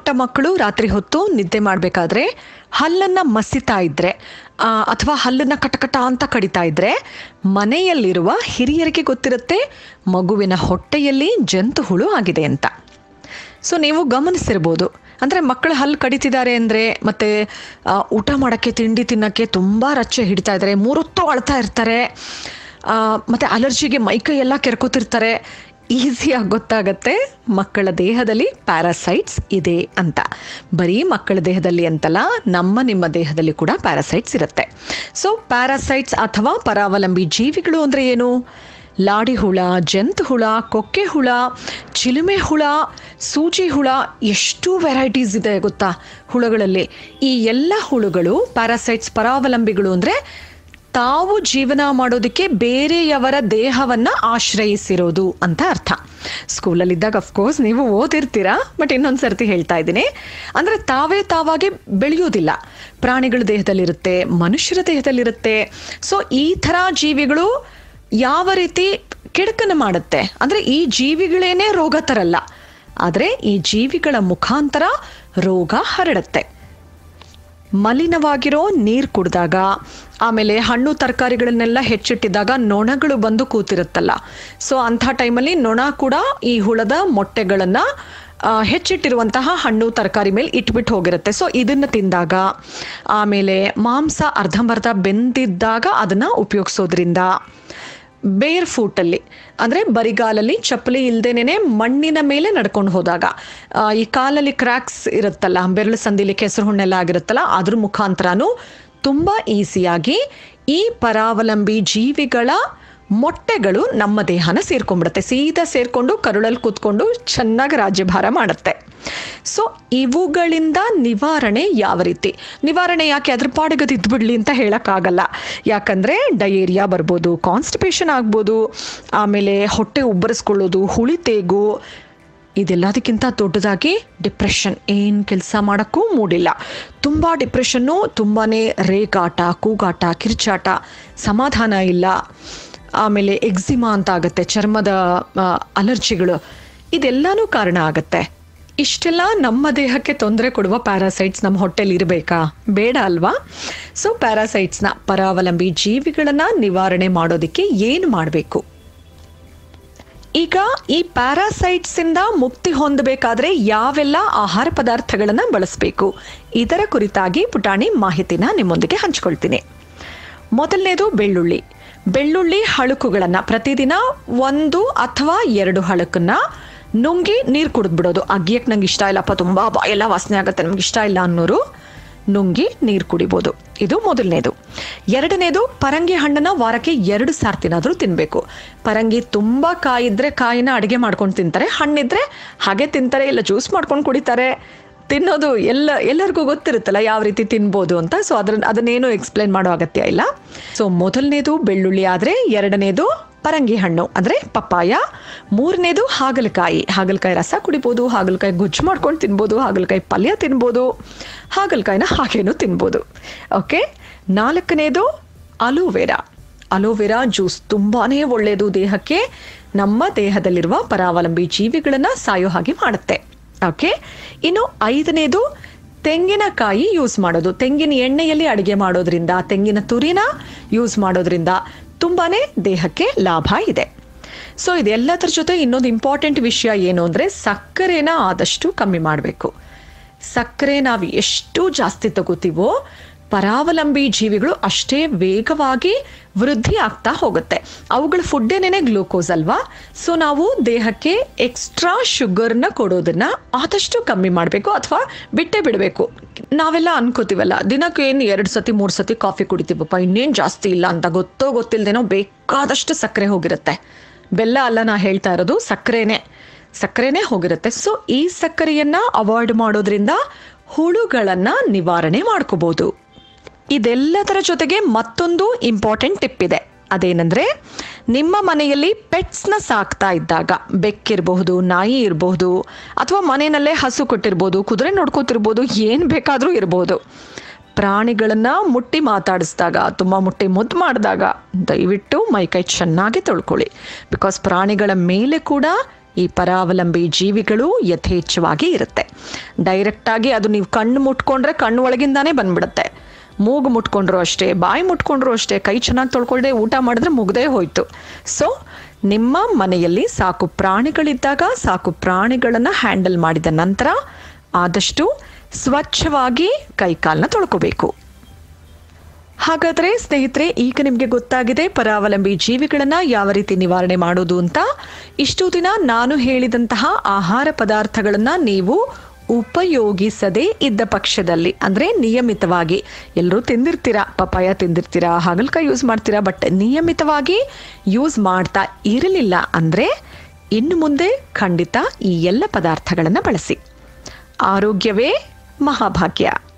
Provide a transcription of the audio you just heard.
ಪುಟ್ಟ ಮಕ್ಕಳು ರಾತ್ರಿ ಹೊತ್ತು ನಿದ್ದೆ ಮಾಡಬೇಕಾದ್ರೆ ಹಲ್ಲನ್ನು ಮಸಿತಾ ಇದ್ರೆ ಆ, ಅಥವಾ ಹಲ್ಲನ್ನು ಕಟಕಟ ಅಂತ ಕಡಿತಾ ಇದ್ರೆ ಮನೆಯಲ್ಲಿರುವ ಹಿರಿಯರಿಗೆ ಗೊತ್ತಿರುತ್ತೆ ಮಗುವಿನ ಹೊಟ್ಟೆಯಲ್ಲಿ ಜಂತು ಹುಳು ಆಗಿದೆ ಅಂತ ಸೊ ನೀವು ಗಮನಿಸಿರ್ಬೋದು ಅಂದರೆ ಮಕ್ಕಳು ಹಲ್ಲು ಕಡಿತಿದ್ದಾರೆ ಅಂದರೆ ಮತ್ತು ಆ, ಊಟ ಮಾಡೋಕ್ಕೆ ತಿಂಡಿ ತಿನ್ನೋಕ್ಕೆ ತುಂಬ ರಚ್ಚೆ ಹಿಡಿತಾ ಇದ್ದಾರೆ ಮೂರೊತ್ತು ಅಳ್ತಾ ಇರ್ತಾರೆ ಮತ್ತು ಅಲರ್ಜಿಗೆ ಮೈಕೈ ಎಲ್ಲ ಕೆರ್ಕೋತಿರ್ತಾರೆ ಈಸಿಯಾಗಿ ಗೊತ್ತಾಗತ್ತೆ ಮಕ್ಕಳ ದೇಹದಲ್ಲಿ ಪ್ಯಾರಾಸೈಟ್ಸ್ ಇದೆ ಅಂತ ಬರೀ ಮಕ್ಕಳ ದೇಹದಲ್ಲಿ ಅಂತಲ್ಲ ನಮ್ಮ ನಿಮ್ಮ ದೇಹದಲ್ಲಿ ಕೂಡ ಪ್ಯಾರಾಸೈಟ್ಸ್ ಇರುತ್ತೆ ಸೊ ಪ್ಯಾರಾಸೈಟ್ಸ್ ಅಥವಾ ಪರಾವಲಂಬಿ ಜೀವಿಗಳು ಅಂದರೆ ಏನು ಲಾಡಿ ಹುಳ ಜಂತು ಹುಳ ಕೊಕ್ಕೆ ಹುಳ ಚಿಲುಮೆ ಹುಳ ಸೂಜಿ ಹುಳ ಎಷ್ಟು ವೆರೈಟೀಸ್ ಇದೆ ಗೊತ್ತಾ ಹುಳುಗಳಲ್ಲಿ ಈ ಎಲ್ಲ ಹುಳುಗಳು ಪ್ಯಾರಾಸೈಟ್ಸ್ ಪರಾವಲಂಬಿಗಳು ಅಂದರೆ ತಾವು ಜೀವನ ಮಾಡೋದಕ್ಕೆ ಬೇರೆಯವರ ದೇಹವನ್ನು ಆಶ್ರಯಿಸಿರೋದು ಅಂತ ಅರ್ಥ ಸ್ಕೂಲಲ್ಲಿದ್ದಾಗ ಅಫ್ಕೋರ್ಸ್ ನೀವು ಓದಿರ್ತೀರಾ ಬಟ್ ಇನ್ನೊಂದು ಸರ್ತಿ ಹೇಳ್ತಾ ಇದ್ದೀನಿ ಅಂದರೆ ತಾವೇ ತಾವಾಗೆ ಬೆಳೆಯೋದಿಲ್ಲ ಪ್ರಾಣಿಗಳ ದೇಹದಲ್ಲಿರುತ್ತೆ ಮನುಷ್ಯರ ದೇಹದಲ್ಲಿರುತ್ತೆ ಸೊ ಈ ಥರ ಜೀವಿಗಳು ಯಾವ ರೀತಿ ಕೆಡಕನ್ನು ಮಾಡುತ್ತೆ ಅಂದರೆ ಈ ಜೀವಿಗಳೇನೇ ರೋಗ ತರಲ್ಲ ಆದರೆ ಈ ಜೀವಿಗಳ ಮುಖಾಂತರ ರೋಗ ಹರಡುತ್ತೆ ಮಲಿನವಾಗಿರೋ ನೀರು ಕುಡಿದಾಗ ಆಮೇಲೆ ಹಣ್ಣು ತರಕಾರಿಗಳನ್ನೆಲ್ಲ ಹೆಚ್ಚಿಟ್ಟಿದ್ದಾಗ ನೊಣಗಳು ಬಂದು ಕೂತಿರುತ್ತಲ್ಲ ಸೊ ಅಂಥ ಟೈಮಲ್ಲಿ ನೊಣ ಕೂಡ ಈ ಹುಳದ ಮೊಟ್ಟೆಗಳನ್ನು ಹೆಚ್ಚಿಟ್ಟಿರುವಂತಹ ಹಣ್ಣು ತರಕಾರಿ ಮೇಲೆ ಇಟ್ಬಿಟ್ಟು ಹೋಗಿರುತ್ತೆ ಸೊ ಇದನ್ನು ತಿಂದಾಗ ಆಮೇಲೆ ಮಾಂಸ ಅರ್ಧಂಬರ್ಧ ಬೆಂದಿದ್ದಾಗ ಅದನ್ನು ಉಪಯೋಗಿಸೋದ್ರಿಂದ ಬೇರ್ ಫೂಟಲ್ಲಿ ಅಂದರೆ ಬರಿಗಾಲಲ್ಲಿ ಚಪ್ಪಲಿ ಇಲ್ದೇನೆ ಮಣ್ಣಿನ ಮೇಲೆ ನಡ್ಕೊಂಡು ಹೋದಾಗ ಆ, ಈ ಕಾಲಲ್ಲಿ ಕ್ರ್ಯಾಕ್ಸ್ ಇರುತ್ತಲ್ಲ ಬೆರಳು ಸಂದಿಲಿ ಕೆಸರು ಹುಣ್ಣೆಲ್ಲ ಆಗಿರುತ್ತಲ್ಲ ಅದ್ರ ಮುಖಾಂತರನೂ ತುಂಬ ಈಸಿಯಾಗಿ ಈ ಪರಾವಲಂಬಿ ಜೀವಿಗಳ ಮೊಟ್ಟೆಗಳು ನಮ್ಮ ದೇಹನ ಸೇರ್ಕೊಂಡ್ಬಿಡುತ್ತೆ ಸೀದಾ ಸೇರ್ಕೊಂಡು ಕರುಳಲ್ಲಿ ಕೂತ್ಕೊಂಡು ಚೆನ್ನಾಗಿ ರಾಜ್ಯಭಾರ ಮಾಡುತ್ತೆ ಸೊ ಇವುಗಳಿಂದ ನಿವಾರಣೆ ಯಾವ ರೀತಿ ನಿವಾರಣೆ ಯಾಕೆ ಅದ್ರ ಪಾಡಿಗೆ ಅದು ಇದ್ಬಿಡ್ಲಿ ಅಂತ ಹೇಳೋಕ್ಕಾಗಲ್ಲ ಯಾಕಂದರೆ ಡಯೇರಿಯಾ ಬರ್ಬೋದು ಕಾನ್ಸ್ಟಿಪೇಷನ್ ಆಗ್ಬೋದು ಆಮೇಲೆ ಹೊಟ್ಟೆ ಉಬ್ಬರಿಸ್ಕೊಳ್ಳೋದು ಹುಳಿತೇಗು ಇದೆಲ್ಲದಕ್ಕಿಂತ ದೊಡ್ಡದಾಗಿ ಡಿಪ್ರೆಷನ್ ಏನು ಕೆಲಸ ಮಾಡೋಕ್ಕೂ ಮೂಡಿಲ್ಲ ತುಂಬ ಡಿಪ್ರೆಷನ್ನು ತುಂಬಾ ರೇಗಾಟ ಕೂಗಾಟ ಕಿರ್ಚಾಟ ಸಮಾಧಾನ ಇಲ್ಲ ಆಮೇಲೆ ಎಕ್ಸಿಮಾ ಅಂತ ಆಗುತ್ತೆ ಚರ್ಮದ ಆ, ಅಲರ್ಜಿಗಳು ಇದೆಲ್ಲನೂ ಕಾರಣ ಆಗುತ್ತೆ ಇಷ್ಟೆಲ್ಲ ನಮ್ಮ ದೇಹಕ್ಕೆ ತೊಂದರೆ ಕೊಡುವ ಪ್ಯಾರಾಸೈಟ್ಸ್ ನಮ್ಮ ಹೊಟ್ಟೆಲಿ ಇರಬೇಕಾ ಬೇಡ ಅಲ್ವಾ ಸೊ ಪ್ಯಾರಾಸೈಟ್ಸ್ನ ಪರಾವಲಂಬಿ ಜೀವಿಗಳನ್ನು ನಿವಾರಣೆ ಮಾಡೋದಕ್ಕೆ ಏನು ಮಾಡಬೇಕು ಈಗ ಈ ಪ್ಯಾರಾಸೈಟ್ಸ್ ಇಂದ ಮುಕ್ತಿ ಹೊಂದಬೇಕಾದ್ರೆ ಯಾವೆಲ್ಲ ಆಹಾರ ಪದಾರ್ಥಗಳನ್ನು ಬಳಸಬೇಕು ಇದರ ಕುರಿತಾಗಿ ಪುಟಾಣಿ ಮಾಹಿತಿನ ನಿಮ್ಮೊಂದಿಗೆ ಹಂಚ್ಕೊಳ್ತೀನಿ ಮೊದಲನೇದು ಬೆಳ್ಳುಳ್ಳಿ ಬೆಳ್ಳುಳ್ಳಿ ಹಳುಕುಗಳನ್ನು ಪ್ರತಿದಿನ ಒಂದು ಅಥವಾ ಎರಡು ಹಳುಕನ್ನ ನುಂಗಿ ನೀರು ಕುಡಿದ್ಬಿಡೋದು ಅಗ್ಯಕ್ಕೆ ನಂಗೆ ಇಷ್ಟ ಇಲ್ಲಪ್ಪ ತುಂಬ ಬಾಯೆಲ್ಲ ವಾಸನೆ ಆಗುತ್ತೆ ನಮ್ಗೆ ಇಷ್ಟ ಇಲ್ಲ ಅನ್ನೋರು ನುಂಗಿ ನೀರು ಕುಡಿಬೋದು ಇದು ಮೊದಲನೇದು ಎರಡನೇದು ಪರಂಗಿ ಹಣ್ಣನ್ನ ವಾರಕ್ಕೆ ಎರಡು ಸಾರ್ತಿನಾದರೂ ತಿನ್ನಬೇಕು ಪರಂಗಿ ತುಂಬ ಕಾಯಿದ್ರೆ ಕಾಯಿನ ಅಡುಗೆ ಮಾಡ್ಕೊಂಡು ತಿಂತಾರೆ ಹಣ್ಣಿದ್ರೆ ಹಾಗೆ ತಿಂತಾರೆ ಇಲ್ಲ ಜ್ಯೂಸ್ ಮಾಡ್ಕೊಂಡು ಕುಡಿತಾರೆ ತಿನ್ನೋದು ಎಲ್ಲ ಎಲ್ಲರಿಗೂ ಗೊತ್ತಿರುತ್ತಲ್ಲ ಯಾವ ರೀತಿ ತಿನ್ಬೋದು ಅಂತ ಸೊ ಅದ್ರ ಅದನ್ನೇನು ಎಕ್ಸ್ಪ್ಲೇನ್ ಮಾಡೋ ಅಗತ್ಯ ಇಲ್ಲ ಸೊ ಮೊದಲನೇದು ಬೆಳ್ಳುಳ್ಳಿ ಆದರೆ ಎರಡನೇದು ಪರಂಗಿ ಹಣ್ಣು ಅಂದರೆ ಪಪ್ಪಾಯ ಮೂರನೇದು ಹಾಗಲಕಾಯಿ ಹಾಗಲಕಾಯಿ ರಸ ಕುಡಿಬೋದು ಹಾಗಲಕಾಯಿ ಗೊಜ್ಜು ಮಾಡ್ಕೊಂಡು ತಿನ್ಬೋದು ಹಾಗಲಕಾಯಿ ಪಲ್ಯ ತಿನ್ಬೋದು ಹಾಗಲಕಾಯಿನ ಹಾಗೇನು ತಿನ್ಬೋದು ಓಕೆ ನಾಲ್ಕನೇದು ಅಲೋವೆರಾ ಅಲೋವೆರಾ ಜ್ಯೂಸ್ ತುಂಬಾ ಒಳ್ಳೆಯದು ದೇಹಕ್ಕೆ ನಮ್ಮ ದೇಹದಲ್ಲಿರುವ ಪರಾವಲಂಬಿ ಜೀವಿಗಳನ್ನು ಸಾಯೋ ಹಾಗೆ ಮಾಡುತ್ತೆ ಓಕೆ ಇನ್ನು ಐದನೇದು ತೆಂಗಿನಕಾಯಿ ಯೂಸ್ ಮಾಡೋದು ತೆಂಗಿನ ಎಣ್ಣೆಯಲ್ಲಿ ಅಡುಗೆ ಮಾಡೋದ್ರಿಂದ ತೆಂಗಿನ ತುರಿನ ಯೂಸ್ ಮಾಡೋದ್ರಿಂದ ತುಂಬಾನೇ ದೇಹಕ್ಕೆ ಲಾಭ ಇದೆ ಸೊ ಇದೆಲ್ಲದರ ಜೊತೆ ಇನ್ನೊಂದು ಇಂಪಾರ್ಟೆಂಟ್ ವಿಷಯ ಏನು ಅಂದರೆ ಸಕ್ಕರೆನ ಆದಷ್ಟು ಕಮ್ಮಿ ಮಾಡಬೇಕು ಸಕ್ಕರೆ ನಾವು ಎಷ್ಟು ಜಾಸ್ತಿ ತಗೋತೀವೋ ಪರಾವಲಂಬಿ ಜೀವಿಗಳು ಅಷ್ಟೇ ವೇಗವಾಗಿ ವೃದ್ಧಿ ಆಗ್ತಾ ಹೋಗುತ್ತೆ ಅವುಗಳ ಫುಡ್ಡೇನೇ ಗ್ಲೂಕೋಸ್ ಅಲ್ವಾ ಸೊ ನಾವು ದೇಹಕ್ಕೆ ಎಕ್ಸ್ಟ್ರಾ ಶುಗರ್ನ ಕೊಡೋದನ್ನ ಆದಷ್ಟು ಕಮ್ಮಿ ಮಾಡಬೇಕು ಅಥವಾ ಬಿಟ್ಟೇ ಬಿಡಬೇಕು ನಾವೆಲ್ಲ ಅನ್ಕೋತೀವಲ್ಲ ದಿನಕ್ಕೆ ಏನು ಎರಡು ಸತಿ ಮೂರು ಸತಿ ಕಾಫಿ ಕುಡಿತೀವಪ್ಪ ಇನ್ನೇನು ಜಾಸ್ತಿ ಇಲ್ಲ ಅಂತ ಗೊತ್ತೋ ಗೊತ್ತಿಲ್ಲದೇನೋ ಬೇಕಾದಷ್ಟು ಸಕ್ಕರೆ ಹೋಗಿರುತ್ತೆ ಬೆಲ್ಲ ಅಲ್ಲ ನಾ ಹೇಳ್ತಾ ಇರೋದು ಸಕ್ಕರೆನೇ ಸಕ್ಕರೆನೇ ಹೋಗಿರುತ್ತೆ ಸೊ ಈ ಸಕ್ಕರೆಯನ್ನ ಅವಾಯ್ಡ್ ಮಾಡೋದ್ರಿಂದ ಹುಳುಗಳನ್ನ ನಿವಾರಣೆ ಮಾಡ್ಕೋಬಹುದು ಇದೆಲ್ಲದರ ಜೊತೆಗೆ ಮತ್ತೊಂದು ಇಂಪಾರ್ಟೆಂಟ್ ಟಿಪ್ ಇದೆ ಅದೇನೆಂದ್ರೆ ನಿಮ್ಮ ಮನೆಯಲ್ಲಿ ಪೆಟ್ಸ್ನ ಸಾಕ್ತಾ ಇದ್ದಾಗ ಬೆಕ್ಕಿರಬಹುದು ನಾಯಿ ಇರಬಹುದು ಅಥವಾ ಮನೆಯಲ್ಲೇ ಹಸು ಕೊಟ್ಟಿರ್ಬೋದು ಕುದುರೆ ನೋಡ್ಕೋತಿರ್ಬೋದು ಏನು ಬೇಕಾದರೂ ಇರ್ಬೋದು ಪ್ರಾಣಿಗಳನ್ನ ಮುಟ್ಟಿ ಮಾತಾಡಿಸಿದಾಗ ತುಂಬ ಮುಟ್ಟಿ ಮುದ್ದು ಮಾಡಿದಾಗ ದಯವಿಟ್ಟು ಮೈಕೈ ಚೆನ್ನಾಗಿ ತೊಳ್ಕೊಳ್ಳಿ ಬಿಕಾಸ್ ಪ್ರಾಣಿಗಳ ಮೇಲೆ ಕೂಡ ಈ ಪರಾವಲಂಬಿ ಜೀವಿಗಳು ಯಥೇಚ್ಛವಾಗಿ ಇರುತ್ತೆ ಡೈರೆಕ್ಟಾಗಿ ಅದು ನೀವು ಕಣ್ಣು ಮುಟ್ಕೊಂಡ್ರೆ ಕಣ್ಣು ಒಳಗಿಂದಾನೇ ಬಂದ್ಬಿಡುತ್ತೆ ಮೂಗು ಮುಟ್ಕೊಂಡ್ರು ಅಷ್ಟೇ ಬಾಯಿ ಮುಟ್ಕೊಂಡ್ರು ಅಷ್ಟೇ ಕೈ ಚೆನ್ನಾಗಿ ತೊಳ್ಕೊಳ್ದೆ ಊಟ ಮಾಡಿದ್ರೆ ಮುಗ್ದೇ ಹೋಯ್ತು ಸೊ ನಿಮ್ಮ ಮನೆಯಲ್ಲಿ ಸಾಕು ಪ್ರಾಣಿಗಳಿದ್ದಾಗ ಸಾಕು ಪ್ರಾಣಿಗಳನ್ನು ಹ್ಯಾಂಡಲ್ ಮಾಡಿದ ನಂತರ ಆದಷ್ಟು ಸ್ವಚ್ಛವಾಗಿ ಕೈಕಾಲನ್ನ ತೊಳ್ಕೋಬೇಕು ಹಾಗಾದ್ರೆ ಸ್ನೇಹಿತರೆ ಈಗ ನಿಮಗೆ ಗೊತ್ತಾಗಿದೆ ಪರಾವಲಂಬಿ ಜೀವಿಗಳನ್ನ ಯಾವ ರೀತಿ ನಿವಾರಣೆ ಮಾಡೋದು ಅಂತ ಇಷ್ಟು ದಿನ ನಾನು ಹೇಳಿದಂತಹ ಆಹಾರ ಪದಾರ್ಥಗಳನ್ನ ನೀವು ಉಪಯೋಗಿಸದೇ ಇದ್ದ ಪಕ್ಷದಲ್ಲಿ ಅಂದ್ರೆ ನಿಯಮಿತವಾಗಿ ಎಲ್ಲರೂ ತಿಂದಿರ್ತೀರಾ ಪಪಾಯ ತಿಂದಿರ್ತೀರಾ ಹಾಗಲಕಾಯಿ ಯೂಸ್ ಮಾಡ್ತೀರಾ ಬಟ್ ನಿಯಮಿತವಾಗಿ ಯೂಸ್ ಮಾಡ್ತಾ ಇರಲಿಲ್ಲ ಅಂದ್ರೆ ಇನ್ನು ಮುಂದೆ ಖಂಡಿತ ಈ ಎಲ್ಲ ಪದಾರ್ಥಗಳನ್ನು ಬಳಸಿ ಆರೋಗ್ಯವೇ ಮಹಾಭಾಗ್ಯ